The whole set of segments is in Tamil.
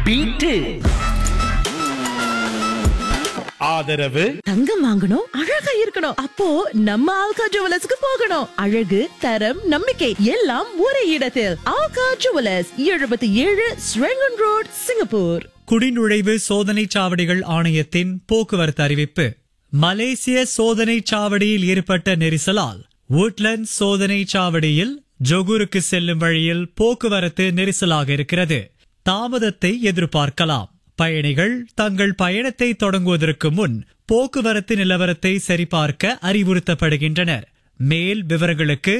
பீட்டு ஆதரவு தங்கம் வாங்கணும் அழகா இருக்கணும் அப்போ நம்ம ஆல்கா ஜுவலர்ஸ்க்கு போகணும் அழகு தரம் நம்பிக்கை எல்லாம் ஒரே இடத்தில் ஆல்கா ஜுவலர்ஸ் எழுபத்தி ஏழு ஸ்ரெங்கன் ரோட் சிங்கப்பூர் குடிநுழைவு சோதனைச் சாவடிகள் ஆணையத்தின் போக்குவரத்து அறிவிப்பு மலேசிய சோதனைச் சாவடியில் ஏற்பட்ட நெரிசலால் woodland சோதனைச் சாவடியில் ஜொகூருக்கு செல்லும் வழியில் போக்குவரத்து நெரிசலாக இருக்கிறது தாமதத்தை எதிர்பார்க்கலாம் பயணிகள் தங்கள் பயணத்தை தொடங்குவதற்கு முன் போக்குவரத்து நிலவரத்தை சரிபார்க்க அறிவுறுத்தப்படுகின்றனர் மேல் விவரங்களுக்கு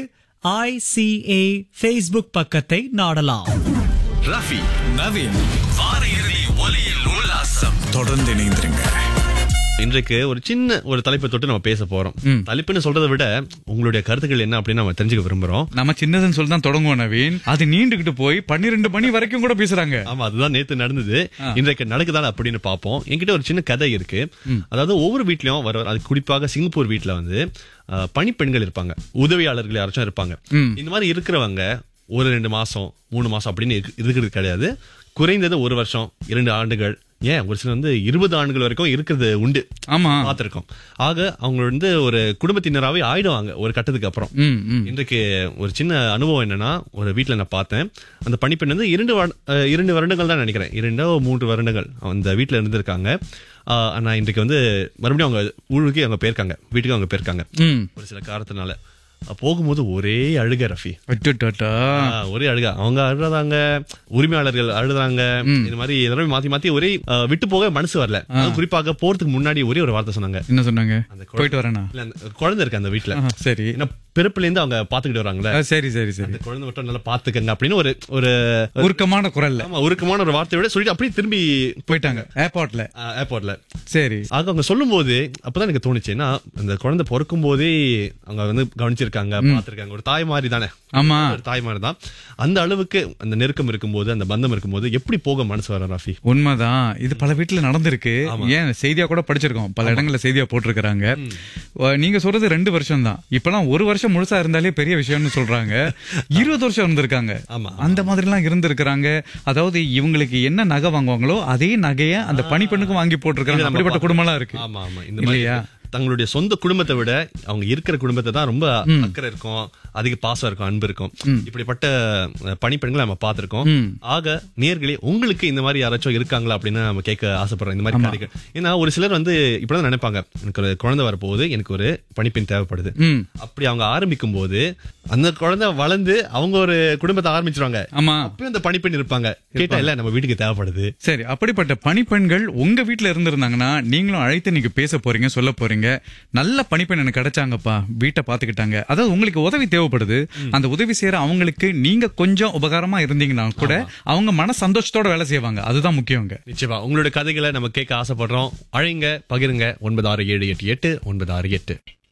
ஐசிஏ ஃபேஸ்புக் பக்கத்தை நாடலாம் ரஃபி நவீன் வார இறுதி ஒலியில் உல்லாசம் தொடர்ந்து இணைந்திருங்க இன்றைக்கு ஒரு சின்ன ஒரு தலைப்பை தொட்டு நம்ம பேச போறோம் தலைப்புன்னு சொல்றதை விட உங்களுடைய கருத்துக்கள் என்ன அப்படின்னு நம்ம தெரிஞ்சுக்க விரும்புறோம் நம்ம சின்னதுன்னு சொல்லி தான் தொடங்குவோம் நவீன் அது நீண்டுகிட்டு போய் பன்னிரெண்டு மணி வரைக்கும் கூட பேசுறாங்க ஆமா அதுதான் நேத்து நடந்தது இன்றைக்கு நடக்குதா அப்படின்னு பார்ப்போம் என்கிட்ட ஒரு சின்ன கதை இருக்கு அதாவது ஒவ்வொரு வீட்லயும் வர அது குறிப்பாக சிங்கப்பூர் வீட்ல வந்து அஹ், பணிப்பெண்கள் இருப்பாங்க உதவியாளர்கள் யாராச்சும் இருப்பாங்க இந்த மாதிரி இருக்கிறவங்க ஒரு ரெண்டு மாசம் மூணு மாசம் அப்படின்னு இருக்கு- இருக்கிறது கிடையாது குறைந்தது ஒரு வருஷம் இரண்டு ஆண்டுகள் ஏன் ஒரு சிலர் வந்து இருபது ஆண்டுகள் வரைக்கும் இருக்கிறது உண்டு ஆமா பார்த்திருக்கோம் ஆக அவங்க வந்து ஒரு குடும்பத்தினராவே ஆயிடுவாங்க ஒரு கட்டத்துக்கு அப்புறம் ம், ம். இன்றைக்கு ஒரு சின்ன அனுபவம் என்னன்னா ஒரு வீட்ல நான் பார்த்தேன் அந்த பணிப்பெண் வந்து இரண்டு வரு- அஹ் இரண்டு வருடங்கள் தான் நினைக்கிறேன் இரண்டோ மூன்று வருடங்கள் அந்த வீட்ல இருந்திருக்காங்க ஆஹ் ஆனா இன்றைக்கு வந்து மறுபடியும் அவங்க ஊருக்கு அவங்க போயிருக்காங்க வீட்டுக்கு அவங்க போயிருக்காங்க ம். ஒரு சில காரணத்தினால அஹ் போகும்போது ஒரே அழுக ரஃபி அச்சச்சோ. ஆஹ் ஒரே அழுக அவங்க அழுறாங்க உரிமையாளர்கள் அழுறாங்க இந்த மாதிரி எல்லாமே மாத்தி மாத்தி ஒரே ஆஹ் விட்டு போக மனசு வரல அதுவும் குறிப்பாக போறதுக்கு முன்னாடி ஒரே ஒரு வார்த்தை சொன்னாங்க என்ன சொன்னாங்க அந்த குழந்தை- போயிட்டு வரேனா இல்ல அந்த குழந்தை இருக்கு அந்த வீட்ல ஆஹா, சரி ஏன்னா பிறப்புல இருந்து அவங்க பாத்துக்கிட்டு வராங்களே ஆ, சரி சரி சரி அந்த குழந்தை மட்டும் நல்லா பாத்துக்கங்க அப்படின்னு ஒரு ஒரு உருக்கமான குரல்ல ஆமா உருக்கமான ஒரு வார்த்தையோட சொல்லிட்டு அப்படியே திரும்பி போயிட்டாங்க ஏர்போர்ட்ல ஏர்போர்ட்ல சரி ஆக அவங்க சொல்லும் போது அப்பதான் எனக்கு தோணுச்சு ஏன்னா அந்த குழந்தை பிறக்கும் போதே அவங்க வந்து கவனிச்சிருக்காங்க பாத்திருக்காங்க ஒரு தாய் மாதிரி தானே ஆமா ஒரு தாய் மாதிரி தான் அந்த அளவுக்கு அந்த நெருக்கம் இருக்கும்போது அந்த பந்தம் இருக்கும்போது எப்படி போக மனசு வர ராஃபி உண்மைதான் இது பல வீட்டுல நடந்திருக்கு ஏன் செய்தியா கூட படிச்சிருக்கோம் பல இடங்கள்ல செய்தியா போட்டிருக்கிறாங்க அஹ் நீங்க சொல்றது ரெண்டு வருஷம் தான் இப்பெல்லாம் ஒரு வருஷம் முழுசா இருந்தாலே பெரிய விஷயம்னு சொல்றாங்க இருபது வருஷம் இருந்திருக்காங்க ஆமா. அந்த மாதிரி எல்லாம் இருந்திருக்கிறாங்க அதாவது இவங்களுக்கு என்ன நகை வாங்குவாங்களோ அதே நகைய அந்த பணிப்பெண்ணுக்கும் வாங்கி போட்டிருக்காங்க அப்படிப்பட்ட குடும்பம் எல்லாம் இருக்கு ஆமா ஆமா இந்த மாதிரி இல்லையா? தங்களுடைய சொந்த குடும்பத்தை விட அவங்க இருக்கிற குடும்பத்தை தான் ரொம்ப அக்கறை இருக்கும் அதிக பாசம் இருக்கும் அன்பு இருக்கும் இப்படிப்பட்ட அஹ், பணிப்பெண்களை நம்ம பார்த்திருக்கோம் ஆக நேர்களே உங்களுக்கு இந்த மாதிரி யாராச்சும் இருக்காங்களா அப்படின்னு நம்ம கேட்க ஆசைப்படுறோம் இந்த மாதிரி கதைகள் ஏன்னா ஒரு சிலர் வந்து இப்படிதான் நினைப்பாங்க எனக்கு ஒரு குழந்தை வரப்போகுது எனக்கு ஒரு பணிப்பெண் தேவைப்படுது ம். அப்படி அவங்க ஆரம்பிக்கும் போது அந்த குழந்தை வளர்ந்து அவங்க ஒரு குடும்பத்தை ஆரம்பிச்சிருவாங்க ஆமா அப்பயும் அந்த பணிப்பெண் இருப்பாங்க கேட்டா இல்ல நம்ம வீட்டுக்கு தேவைப்படுது சரி அப்படிப்பட்ட பணிப்பெண்கள் உங்க வீட்ல இருந்திருந்தாங்கன்னா நீங்களும் அழைத்து நீங்க பேச போறீங்க சொல்ல போறீங்க நல்ல பணிப்பெண் எனக்கு கிடைச்சாங்கப்பா வீட்டை பாத்துக்கிட்டாங்க அதாவது உங்களுக்கு உதவி தேவைப்படுது அந்த உதவி செய்யற அவங்களுக்கு நீங்க கொஞ்சம் உபகாரமா இருந்தீங்கன்னா கூட அவங்க மன சந்தோஷத்தோட வேலை செய்வாங்க அதுதான் முக்கியங்க நிச்சயமா உங்களோட கதைகளை நம்ம கேட்க ஆசைப்படுறோம் அழைங்க பகிருங்க ஒன்பது ஆறு ஏழு எட்டு எட்டு ஒன்பது ஆறு எட்டு